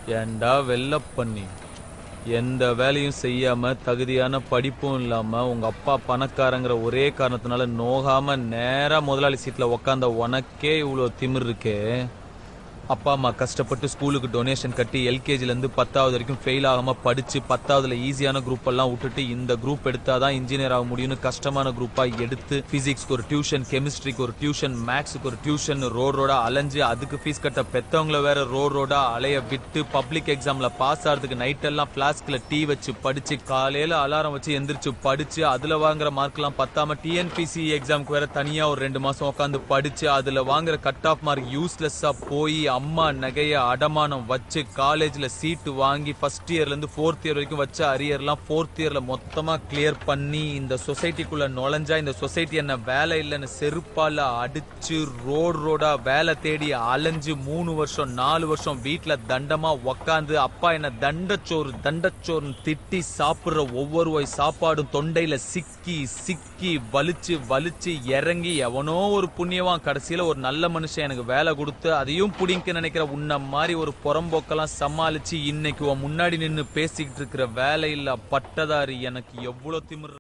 ஏண்டா வெள்ள பண்ணி எந்த வேலையும் செய்யாம தகுதியான படிப்பும் இல்லாம உங்க அப்பா பணக்காரங்கிற ஒரே காரணத்தினால நோகாம நேரா முதலாளி சீட்ல உக்காந்த உனக்கே இவ்வளோ திமிர் இருக்கே அப்பா அம்மா கஷ்டப்பட்டு ஸ்கூலுக்கு டொனேஷன் கட்டி எல்கேஜில இருந்து பத்தாவது வரைக்கும் ஃபெயில் ஆகாம படிச்சு பத்தாவதுல ஈஸியான குரூப் எல்லாம் விட்டுட்டு இந்த குரூப் எடுத்தாதான் இன்ஜினியர் ஆக முடியும்னு கஷ்டமான குரூப்பா எடுத்து பிசிக்ஸ்க்கு ஒரு டியூஷன் கெமிஸ்ட்ரிக்கு ஒரு டியூஷன் மேக்ஸுக்கு ஒரு டியூஷன் ரோட் ரோடா அலைஞ்சு அதுக்கு ஃபீஸ் கட்ட பெத்தவங்கள வேற ரோட் ரோடா அலைய விட்டு பப்ளிக் எக்ஸாம்ல பாஸ் ஆகிறதுக்கு நைட் எல்லாம் பிளாஸ்க்ல டீ வச்சு படிச்சு காலையில அலாரம் வச்சு எந்திரிச்சு படிச்சு அதுல வாங்குற மார்க்லாம் பத்தாம டிஎன்பிசி எக்ஸாம்க்கு வேற தனியா ஒரு ரெண்டு மாசம் உட்காந்து படிச்சு அதுல வாங்குற கட் ஆஃப் மார்க் யூஸ்லெஸ்ஸா போய் அம்மா நகைய அடமானம் வச்சு காலேஜ்ல சீட்டு வாங்கி ஃபர்ஸ்ட் இயர்ல இருந்து ஃபோர்த் இயர் வரைக்கும் வச்ச அரியர்லாம் ஃபோர்த் இயர்ல மொத்தமா கிளியர் பண்ணி இந்த சொசைட்டிக்குள்ள நுழைஞ்சா இந்த சொசைட்டி என்ன வேலை இல்லைன்னு செருப்பால அடிச்சு ரோடு ரோடா வேலை தேடி அலைஞ்சு மூணு வருஷம் நாலு வருஷம் வீட்டுல தண்டமா உக்காந்து அப்பா என்ன தண்டச்சோறு தண்டச்சோறுன்னு திட்டி சாப்பிடுற ஒவ்வொரு வாய் சாப்பாடும் தொண்டையில சிக்கி சிக்கி வலிச்சு வலிச்சு இறங்கி எவனோ ஒரு புண்ணியவான் கடைசியில ஒரு நல்ல மனுஷன் எனக்கு வேலை கொடுத்து அதையும் புடிங்க நினைக்கிற உன்ன மாதிரி ஒரு புறம்போக்கெல்லாம் சமாளிச்சு இன்னைக்கு உன் முன்னாடி நின்னு பேசிக்கிட்டு இருக்கிற வேலை இல்ல பட்டதாரி எனக்கு எவ்வளவு திமிரு